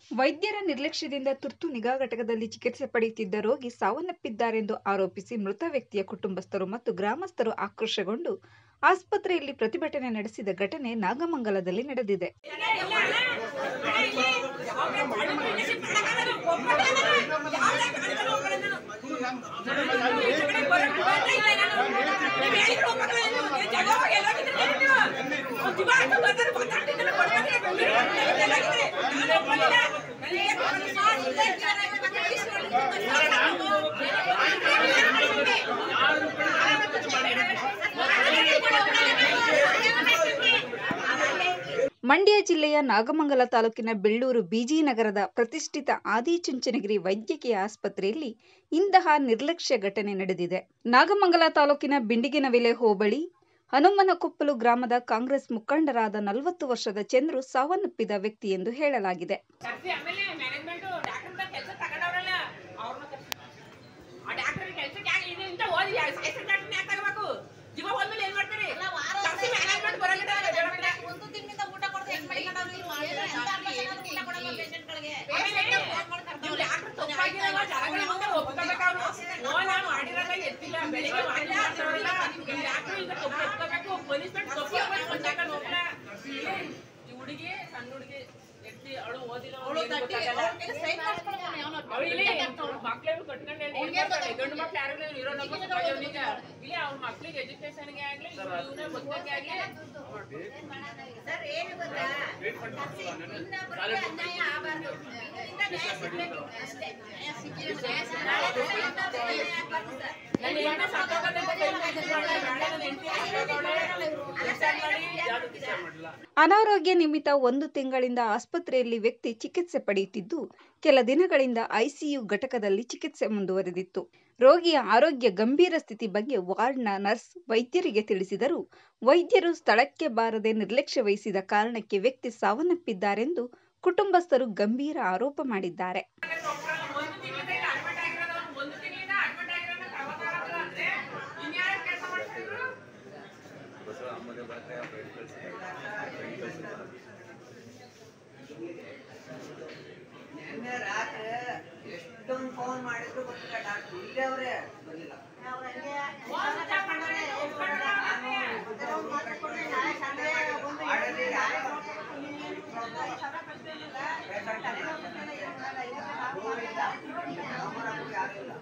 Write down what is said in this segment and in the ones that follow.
ವೈದ್ಯರ ನಿರ್ಲಕ್ಷ್ಯದಿಂದ ತುರ್ತು ನಿಗಾ ಘಟಕದಲ್ಲಿ ಚಿಕಿತ್ಸೆ ಪಡೆಯುತ್ತಿದ್ದ ರೋಗಿ ಸಾವನ್ನಪ್ಪಿದ್ದಾರೆಂದು ಆರೋಪಿಸಿ ಮೃತ ವ್ಯಕ್ತಿಯ ಕುಟುಂಬಸ್ಥರು ಮತ್ತು ಗ್ರಾಮಸ್ಥರು ಆಕ್ರೋಶಗೊಂಡು ಆಸ್ಪತ್ರೆಯಲ್ಲಿ ಪ್ರತಿಭಟನೆ ನಡೆಸಿದ ಘಟನೆ ನಾಗಮಂಗಲದಲ್ಲಿ ನಡೆದಿದೆ ಮಂಡ್ಯ ಜಿಲ್ಲೆಯ ನಾಗಮಂಗಲ ತಾಲೂಕಿನ ಬೆಳ್ಳೂರು ಬಿಜಿ ನಗರದ ಪ್ರತಿಷ್ಠಿತ ಆದಿಚುಂಚನಗಿರಿ ವೈದ್ಯಕೀಯ ಆಸ್ಪತ್ರೆಯಲ್ಲಿ ಇಂತಹ ನಿರ್ಲಕ್ಷ್ಯ ಘಟನೆ ನಡೆದಿದೆ ನಾಗಮಂಗಲ ತಾಲೂಕಿನ ಬಿಂಡಿಗಿನವಿಲೆ ಹೋಬಳಿ ಹನುಮನಕೊಪ್ಪಲು ಗ್ರಾಮದ ಕಾಂಗ್ರೆಸ್ ಮುಖಂಡರಾದ ನಲವತ್ತು ವರ್ಷದ ಚಂದ್ರು ಸಾವನ್ನಪ್ಪಿದ ವ್ಯಕ್ತಿ ಎಂದು ಹೇಳಲಾಗಿದೆ ಕರ್ಸಿ ಆಮೇಲೆ ಮ್ಯಾನೇಜ್ಮೆಂಟ್ ಡಾಕ್ಟರ್ ಕೆಲಸ ತಗೊಂಡವ್ರಲ್ಲ ಅವ್ರನ್ನ ಕರ್ಸಿ ಆ ಡಾಕ್ಟರ್ ಕೆಲ್ಸಕ್ಕೆ ಯಾಕೆ ಇದು ಇಂತ ಓದಿ ಸಾಯಿಸ ಡಾಕ್ಟರ್ ಯಾಕೆ ತಗೋಬೇಕು ಜೀವ ಹೋದ್ಮೇಲೆ ಏನ್ ಮಾಡ್ತೀರಿ ಕರ್ಸಿ ಮ್ಯಾನೇಜ್ಮೆಂಟ್ ಬರಂಗಿಲ್ಲ ಒಂದು ತಿಂಗಳಿಂದ ಊಟ ಕೊಡದೆ ಹೆಂಗ್ ಮಡಿಕೊಂಡವ್ರು ಇವ್ರು? ಎಂತ ಅಭ್ಯಾಸ ಊಟ ಕೊಡಲ್ಲ patient-ಗಳಿಗೆ? ನೀವು ಡಾಕ್ಟರ್ ತಪ್ಪಾಗಿರಲ್ಲ ಜನಗಳ ಮುಂದೆ ಒಪ್ಕೋಬೇಕು ಅವ್ರು ಓ ನಾ ಮಾಡಿರಲ್ಲ ಎತ್ತಿಲ್ಲ ಬೆಳಿಗ್ಗೆ ಮಾಡಿ ಮಾಡ್ತಾರಲ್ಲ ನಿಮ್ ಡಾಕ್ಟರ್ ಈಗ ತಪ್ಪು ಒಪ್ಕೋಬೇಕು ಪೊಲೀಸ್ಮೆಂಟ್ ತಪ್ಪು ಒಪ್ಕೊಂಡು ಹೋಗ್ಲ ಈ ಹುಡುಗಿ ಸಣ್ಣ ಹುಡುಗಿ ಎತ್ತಿ ಅವಳು ಓದಿಲ್ಲ ಅವ್ಳು ತಟ್ಟಿ- ಅವ್ಳ ಕೈಲಿ sign ಮಾಡ್ಸ್ಕೊಳಮ್ಮ ಯಾವನೋ. ಅವ್ಳು ಇಲ್ಲಿ ಮಕ್ಳೇನು ಕಟ್ಕೊಂಡು ಹೇಳಿ ಏನ್ ಮಾಡ್ತಾಳೆ? ಗಂಡು ಮಕ್ಳು ಯಾರು ಇರೋ ನಮ್ಮ ಅವನಿಗೆ ಇಲ್ಲಿ ಅವ್ರ ಮಕ್ಳಿಗೆ ಎಜುಕೇಶನ್ಗೆ ಆಗ್ಲಿ ಇವನ ಮಕ್ಕಳಿಗೆ ಆಗ್ಲಿ ಸರ್, ಏನು ಗೊತ್ತಾ? ಇನ್ನೊಬ್ರಿಗೆ ಅನ್ಯಾಯ ಆಗ್ಬಾರ್ದು. ಇದರಿಂದ ನ್ಯಾಯ ಸಿಗ್ಬೇಕು ಅಷ್ಟೇ. ನ್ಯಾಯ ಸಿಕ್ಕಿದ್ರೆ ನ್ಯಾಯ ಸಿಕ್ಕಿದ್ರೆ ನಾಳೆ ದಿವಸ ಇನ್ನೊಬ್ರಿಗೆ ಅನ್ಯಾಯ ಆಗ್ಬಾರ್ದು ಸರ್. ನನ್ನ ಹೆಂಡತಿ ಸತ್ತೋಗದೆ ಅಂತ ಕೈ ಮುಗಿದ್ರಲ್ಲ, ನಾಳೆ ನನ್ನ ಹೆಂಡತಿ ಸತ್ತೋಗವ್ಳೆ. ವಿಚಾರ ಮಾಡಿ ಯಾವ್ದು ವಿಚಾರ ಮಾಡಲ್ಲ ಅನಾರೋಗ್ಯ ನಿಮಿತ್ತ ಒಂದು ತಿಂಗಳಿಂದ ಆಸ್ಪತ್ರೆಯಲ್ಲಿ ವ್ಯಕ್ತಿ ಚಿಕಿತ್ಸೆ ಪಡೆಯುತ್ತಿದ್ದು ಕೆಲ ದಿನಗಳಿಂದ ಐಸಿಯು ಘಟಕದಲ್ಲಿ ಚಿಕಿತ್ಸೆ ಮುಂದುವರೆದಿತ್ತು ರೋಗಿಯ ಆರೋಗ್ಯ ಗಂಭೀರ ಸ್ಥಿತಿ ಬಗ್ಗೆ ವಾರ್ಡ್ನ ನರ್ಸ್ ವೈದ್ಯರಿಗೆ ತಿಳಿಸಿದರೂ ವೈದ್ಯರು ಸ್ಥಳಕ್ಕೆ ಬಾರದೆ ನಿರ್ಲಕ್ಷ್ಯ ವಹಿಸಿದ ಕಾರಣಕ್ಕೆ ವ್ಯಕ್ತಿ ಸಾವನ್ನಪ್ಪಿದ್ದಾರೆಂದು ಕುಟುಂಬಸ್ಥರು ಗಂಭೀರ ಆರೋಪ ಮಾಡಿದ್ದಾರೆ ಒಂದು ತಿಂಗಳಿಂದ ಅಡ್ಮಿಟ್ ಆಗಿರೋದು ಒಂದು ತಿಂಗಳಿಂದ ಅಡ್ಮಿಟ್ ಆಗಿರೋದು ಕರ್ಮಕಾರಲ್ಲ ಅಂದ್ರೆ ಇನ್ಯಾರು ಕೆಲಸ ಮಾಡ್ತಿದ್ರು ನಿನ್ನೆ ರಾತ್ರಿ ಎಷ್ಟೊಂದು ಫೋನ್ ಮಾಡಿದ್ರು ಗೊತ್ತಿಲ್ಲ ಡಾಕ್ಟರ್ ಇಲ್ಲೇ ಅವರೇ ಬರ್ಲಿಲ್ಲ ಆಡಲ್ಲಿ ಯಾರೋ ಯಾರು ಇಲ್ಲ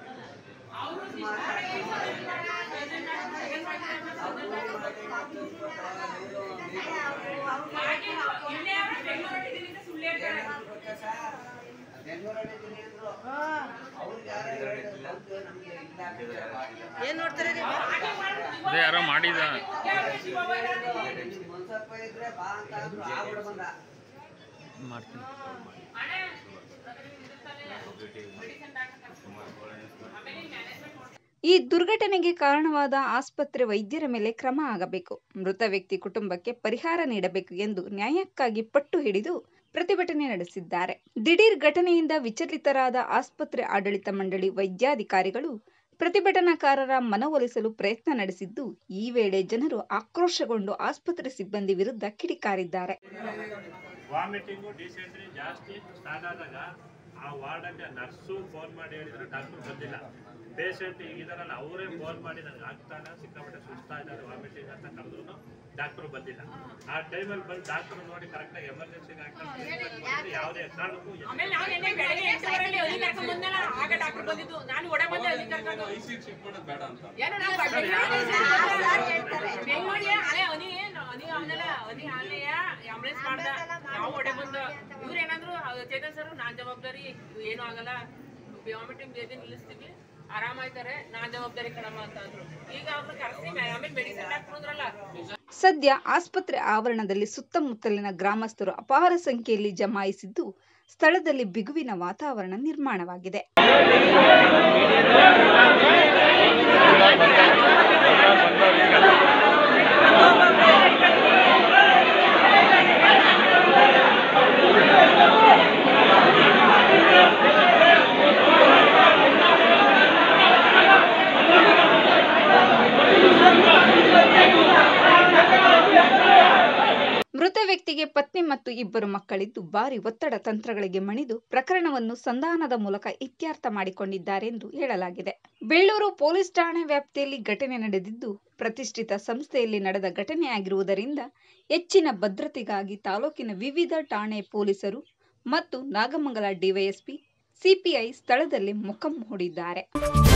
ಇಲ್ಲೇ ಅವ್ರು ಬೆಂಗಳೂರಲ್ಲಿ ಇದೀನಿ ಅಂತ ಸುಳ್ಳು ಹೇಳ್ತಾರೆ ಬೆಂಗಳೂರಲ್ಲಿ ಇದ್ದೀನಿ ಅಂದ್ರು ಅವ್ರಿಗೆ ಯಾರೋ ಹೇಳಿದ್ರು ಬಂತು ನಮ್ಗೆ ಇಲ್ಲ ಏನ್ ನೋಡ್ತಾರೆ ನೀವು? ಅದೇ ಯಾರೋ ಮಾಡಿದ ನಿಮ್ಗೆ ಮನ್ಸಪ್ಪ ಇದ್ರೆ ಬಾ ಅಂತ ಅಂದ್ರು ಆಗ್ಬಿಡ ಬಂದ ಮಾಡ್ತೀನಿ ಈ ದುರ್ಘಟನೆಗೆ ಕಾರಣವಾದ ಆಸ್ಪತ್ರೆ ವೈದ್ಯರ ಮೇಲೆ ಕ್ರಮ ಆಗಬೇಕು ಮೃತ ವ್ಯಕ್ತಿ ಕುಟುಂಬಕ್ಕೆ ಪರಿಹಾರ ನೀಡಬೇಕು ಎಂದು ನ್ಯಾಯಕ್ಕಾಗಿ ಪಟ್ಟು ಹಿಡಿದು ಪ್ರತಿಭಟನೆ ನಡೆಸಿದ್ದಾರೆ ದಿಢೀರ್ ಘಟನೆಯಿಂದ ವಿಚಲಿತರಾದ ಆಸ್ಪತ್ರೆ ಆಡಳಿತ ಮಂಡಳಿ ವೈದ್ಯಾಧಿಕಾರಿಗಳು ಪ್ರತಿಭಟನಾಕಾರರ ಮನವೊಲಿಸಲು ಪ್ರಯತ್ನ ನಡೆಸಿದ್ದು ಈ ವೇಳೆ ಜನರು ಆಕ್ರೋಶಗೊಂಡು ಆಸ್ಪತ್ರೆ ಸಿಬ್ಬಂದಿ ವಿರುದ್ಧ ಕಿಡಿಕಾರಿದ್ದಾರೆ ವಾಮಿಟಿಂಗು ಡಿಸೆಂಟ್ರಿ ಜಾಸ್ತಿ ಸ್ಟಾರ್ಟ್ ಆದಾಗ ಆ ವಾರ್ಡಲ್ಲಿ ನರ್ಸು ಫೋನ್ ಮಾಡಿ ಹೇಳಿದ್ರು ಡಾಕ್ಟರ್ ಬಂದಿಲ್ಲ ಪೇಷಂಟ್ ಈಗಿದಾರಲ್ಲ ಅವರೇ ಫೋನ್ ಮಾಡಿ ನನಗೆ ಆಗ್ತಾನೆ ಸಿಕ್ಕಾಪಟ್ಟೆ ಸುಸ್ತಾ ಇದ್ದಾರೆ ವಾಮಿಟಿಂಗ್ ಅಂತ ಕರೆದ್ರು ಡಾಕ್ಟರ್ ಬಂದಿಲ್ಲ ಆ ಟೈಮಲ್ಲಿ ಬಂದು ಡಾಕ್ಟರ್ ನೋಡಿ ಕರೆಕ್ಟಾಗಿ ಎಮರ್ಜೆನ್ಸಿಗೆ ಹಾಕ್ತಾರೆ ಯಾವುದೇ ಕಾರಣಕ್ಕೂ ಎದ್ದು ಆಮೇಲೆ ನಾವು ನಿನ್ನೆ ಬೆಳಗ್ಗೆ ಎಂಟೂವರೆಯಲ್ಲಿ ಅಲ್ಲಿ ಕರ್ಕೊಂಡ್ ಬಂದಲ್ಲ ಆಗ ಡಾಕ್ಟರ್ ಬಂದಿದ್ದು ನಾನು ಒಡೆ ಬಂದೆ ಅಲ್ಲಿ ಕರ್ಕೊಂಡು ಏನೋ ನಾವು ಬೆಂಗಳೂರಿಗೆ ಅಲೆ ಅನಿ ಅನಿ ಅವನಲ್ಲ ಅನಿ ಅಲ್ಲೆಯ ಆಂಬುಲೆನ್ಸ್ ಮಾಡ್ದ ನಾವು ಒಡೆ ಬಂದ ಇವ್ರು ಏನಂದ್ರು ಅವ್ರು ಚೇತನ್ ಸರ್ ನಾನ್ ಜವಾಬ್ದಾರಿ ಏನು ಆಗಲ್ಲ ವಾಮಿಟಿಂಗ್ ಬೇದಿ ನಿಲ್ಲಿಸ್ತೀವಿ ಆರಾಮಾಯ್ತಾರೆ ನಾನ್ ಜವಾಬ್ದಾರಿ ಕಣಮ್ಮ ಅಂತ ಅಂದ್ರು ಈಗ ಅವ್ರನ್ನ ಕರೆಸಿ ಆಮೇಲೆ ಮೆಡಿಸಿನ್ ಡಾಕ್ಟರ್ ಅಂದ್ರಲ್ಲ ಸದ್ಯ ಆಸ್ಪತ್ರೆ ಆವರಣದಲ್ಲಿ ಸುತ್ತಮುತ್ತಲಿನ ಗ್ರಾಮಸ್ಥರು ಅಪಾರ ಸಂಖ್ಯೆಯಲ್ಲಿ ಜಮಾಯಿಸಿದ್ದು ಸ್ಥಳದಲ್ಲಿ ಬಿಗುವಿನ ವಾತಾವರಣ ನಿರ್ಮಾಣವಾಗಿದೆ ಮೃತ ವ್ಯಕ್ತಿಗೆ ಪತ್ನಿ ಮತ್ತು ಮತ್ತು ಇಬ್ಬರು ಮಕ್ಕಳಿದ್ದು ಭಾರಿ ಒತ್ತಡ ತಂತ್ರಗಳಿಗೆ ಮಣಿದು ಪ್ರಕರಣವನ್ನು ಸಂಧಾನದ ಮೂಲಕ ಇತ್ಯರ್ಥ ಮಾಡಿಕೊಂಡಿದ್ದಾರೆಂದು ಹೇಳಲಾಗಿದೆ ಬೆಳ್ಳೂರು ಪೊಲೀಸ್ ಠಾಣೆ ವ್ಯಾಪ್ತಿಯಲ್ಲಿ ಘಟನೆ ನಡೆದಿದ್ದು ಪ್ರತಿಷ್ಠಿತ ಸಂಸ್ಥೆಯಲ್ಲಿ ನಡೆದ ಘಟನೆಯಾಗಿರುವುದರಿಂದ ಹೆಚ್ಚಿನ ಭದ್ರತೆಗಾಗಿ ತಾಲೂಕಿನ ವಿವಿಧ ಠಾಣೆ ಪೊಲೀಸರು ಮತ್ತು ನಾಗಮಂಗಲ ಡಿವೈಎಸ್ಪಿ ಸಿಪಿಐ ಸ್ಥಳದಲ್ಲಿ ಮೊಕ್ಕಂ ಹೂಡಿದ್ದಾರೆ